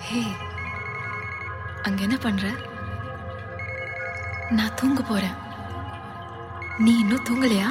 ஹே அங்க என்ன பண்ற நான் தூங்க போறேன் நீ இன்னும் தூங்கலையா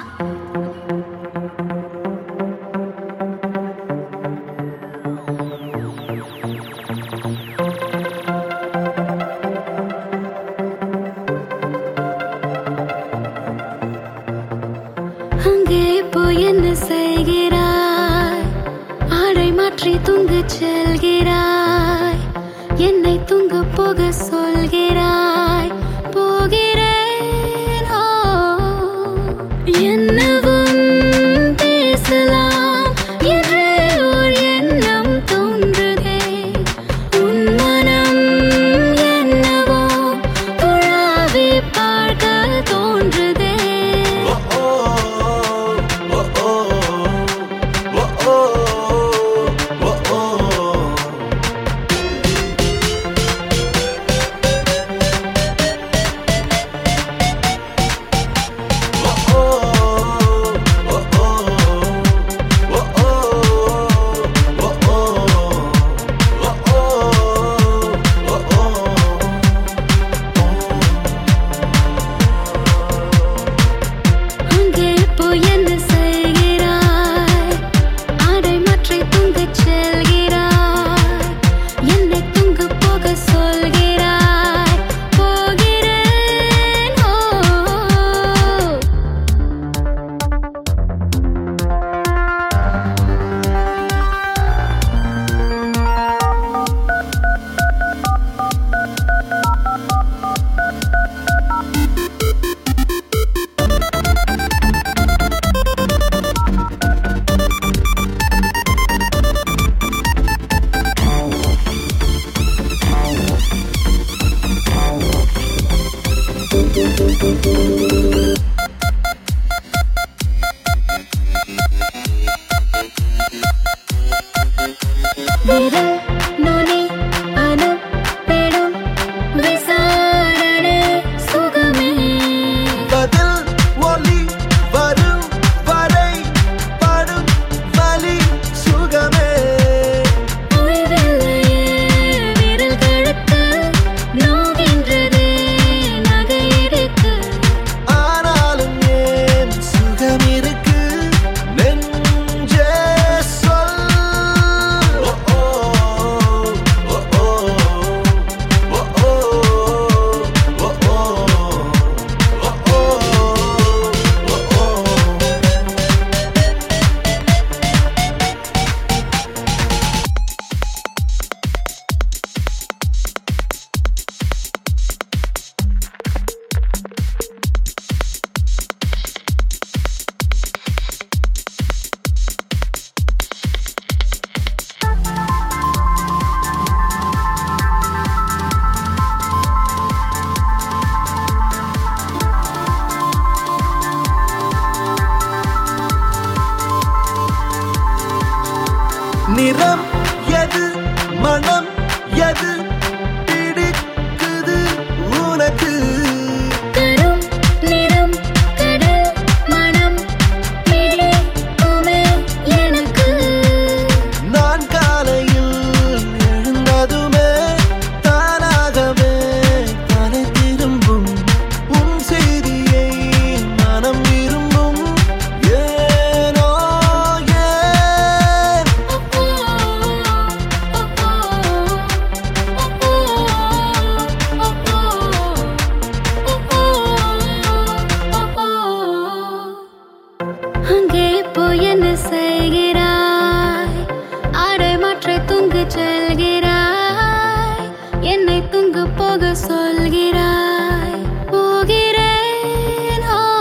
அங்கே போய் என்ன செய்கிறாய் ஆடை மாற்றி தூங்கச் செல்கிறாய் என்னை தூங்க போக சொல்கிறாய் போகிறேன் ஓ என்னவும் பேசலாம் என்று ஓர் எண்ணம் தோன்றுதே உன் மனம் என்னவோ துழாவி பார்க்க தோன்றுதே அங்கே போய் என்ன செய்கிறாய் ஆடை மாற்றி தூங்கச் செல்கிறாய் என்னை தூங்க போக சொல்கிறாய் போகிறேன் ஓ விரல் நுனி அனுப்பிடும் விசாரணை சுகமே பதில் ஒலி வரும் வரை படும் வலி சுகமே ஓய்வில்லையே விரல்களுக்கு நோகின்றதே நகையிருக்கு ஆனாலும் ஏன் சுகம் இருக்கு நெஞ்சே சொல் ஓ ஓ ஓ ஓ ஓ ஓ ஓ ஓ ஓ நிறம் எது மனம் எது பிடிக்குது உனக்கு கரும் நிறம் கடல் மனம் பிடிக்குமே எனக்கு நான் காலையில் எழுந்ததுமே தானாகவே தலை திரும்பும் உன் செய்தியை மனம் விரும்பும் ஏனோ ஏன் அங்கே போய் என்ன செய்கிறாய் ஆடை மாற்ற தூங்கு செல்கிறாய் என்னை தூங்க போக சொல்கிறாய் போகிறேன் ஓ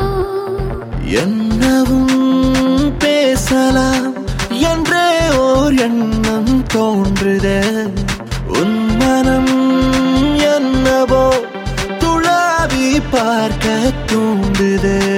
என்னவும் பேசலாம் என்றே ஓர் எண்ணம் தோன்றுதே உன் மனம் என்னவோ துளாவி பார்க்க தூண்டுதே